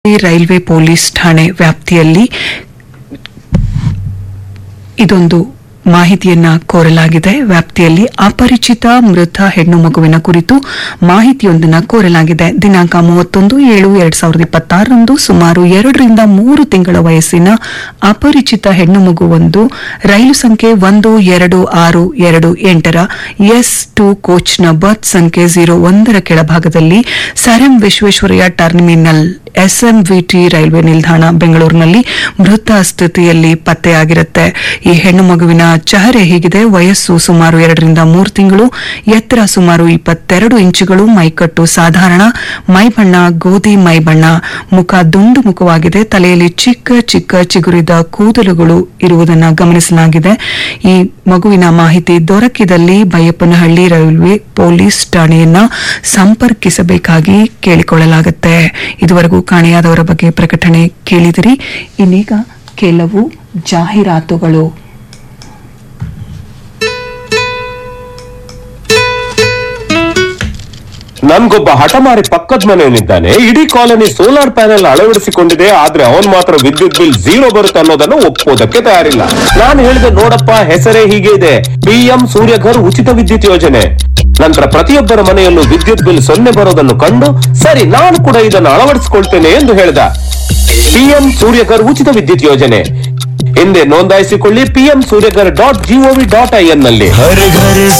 railway police ಠಾಣೆ ವ್ಯಾಪ್ತಿಯಲ್ಲಿ ಇದೊಂದು ಮಾಹಿತಿಯನ್ನ ಕೋರಲಾಗಿದೆ ವ್ಯಾಪ್ತಿಯಲ್ಲಿ ಅಪರಿಚಿತ ಮೃತ ಹೆಣ್ಣು ಮಗುವಿನ ಕುರಿತು ಮಾಹಿತಿಯೊಂದನ್ನು ಕೋರಲಾಗಿದೆ ದಿನಾಂಕ ಮೂವತ್ತೊಂದು ಏಳು ಎರಡ್ ಸಾವಿರದ ಇಪ್ಪತ್ತಾರರಂದು ಸುಮಾರು ಎರಡರಿಂದ ಮೂರು ತಿಂಗಳ ವಯಸ್ಸಿನ ಅಪರಿಚಿತ ಹೆಣ್ಣು ಮಗುವೊಂದು ರೈಲು ಸಂಖ್ಯೆ ಒಂದು ಎರಡು ಆರು ಎರಡು ಎಂಟರ ಎಸ್ ಟು ಕೋಚ್ನ ಬರ್ತ್ ಸಂಖ್ಯೆ ಜೀರೋ ಒಂದರ ಕೆಳಭಾಗದಲ್ಲಿ sir M Visvesvaraya terminal SMVT railway ನಿಲ್ದಾಣ ಬೆಂಗಳೂರಿನಲ್ಲಿ ಮೃತ ಸ್ಥಿತಿಯಲ್ಲಿ ಪತ್ತೆಯಾಗಿರುತ್ತೆ ಈ ಹೆಣ್ಣು ಮಗುವಿನ ಚಹರೆ ಹೀಗಿದೆ ವಯಸ್ಸು ಸುಮಾರು ಎರಡರಿಂದ ಮೂರು ತಿಂಗಳು ಎತ್ತರ ಸುಮಾರು ಇಪ್ಪತ್ತೆರಡು ಇಂಚುಗಳು ಮೈಕಟ್ಟು ಸಾಧಾರಣ ಮೈಬಣ್ಣ ಗೋಧಿ ಮೈಬಣ್ಣ ಮುಖ ದುಂಡು ಮುಖವಾಗಿದೆ ತಲೆಯಲ್ಲಿ ಚಿಕ್ಕ ಚಿಕ್ಕ ಚಿಗುರಿದ ಕೂದಲುಗಳು ಇರುವುದನ್ನು ಗಮನಿಸಲಾಗಿದೆ ಈ ಮಗುವಿನ ಮಾಹಿತಿ ದೊರಕಿದಲ್ಲಿ ಬೈಯಪ್ಪನಹಳ್ಳಿ ರೈಲ್ವೆ ಪೊಲೀಸ್ ಠಾಣೆಯನ್ನ ಸಂಪರ್ಕಿಸಬೇಕಾಗಿ ಕೇಳಿಕೊಳ್ಳಲಾಗುತ್ತೆ ಇದುವರೆಗೂ ಕಾಣೆಯಾದವರ ಬಗ್ಗೆ ಪ್ರಕಟಣೆ ಕೇಳಿದಿರಿ ಇನ್ನೀಗ ಕೆಲವು ಜಾಹೀರಾತುಗಳು ನನ್ಗೊಬ್ಬ ಹಠಮಾರಿ ಪಕ್ಕದ ಮನೆಯವನಿದ್ದಾನೆ ಇಡೀ ಕಾಲನಿ ಸೋಲಾರ್ ಪ್ಯಾನೆಲ್ ಅಳವಡಿಸಿಕೊಂಡಿದೆ ಆದ್ರೆ ಅವನ್ ಮಾತ್ರ ವಿದ್ಯುತ್ ಬಿಲ್ ಝೀರೋ ಬರುತ್ತೆ ಅನ್ನೋದನ್ನು ಒಪ್ಪೋದಕ್ಕೆ ತಯಾರಿಲ್ಲ ನಾನು ಹೇಳಿದೆ ನೋಡಪ್ಪ ಹೆಸರೇ ಹೀಗೆ ಇದೆ ಪಿಎಂ ಸೂರ್ಯಘರ್ ಉಚಿತ ವಿದ್ಯುತ್ ಯೋಜನೆ ನಂತರ ಪ್ರತಿಯೊಬ್ಬರ ಮನೆಯಲ್ಲೂ ವಿದ್ಯುತ್ ಬಿಲ್ ಸೊನ್ನೆ ಬರೋದನ್ನು ಕಂಡು ಸರಿ ನಾನು ಕೂಡ ಇದನ್ನು ಅಳವಡಿಸಿಕೊಳ್ತೇನೆ ಎಂದು ಹೇಳಿದ ಪಿಎಂ ಸೂರ್ಯಘರ್ ಉಚಿತ ವಿದ್ಯುತ್ ಯೋಜನೆ ಹಿಂದೆ ನೋಂದಾಯಿಸಿಕೊಳ್ಳಿ PM Suryaghar dot gov dot I N ನಲ್ಲಿ हर घर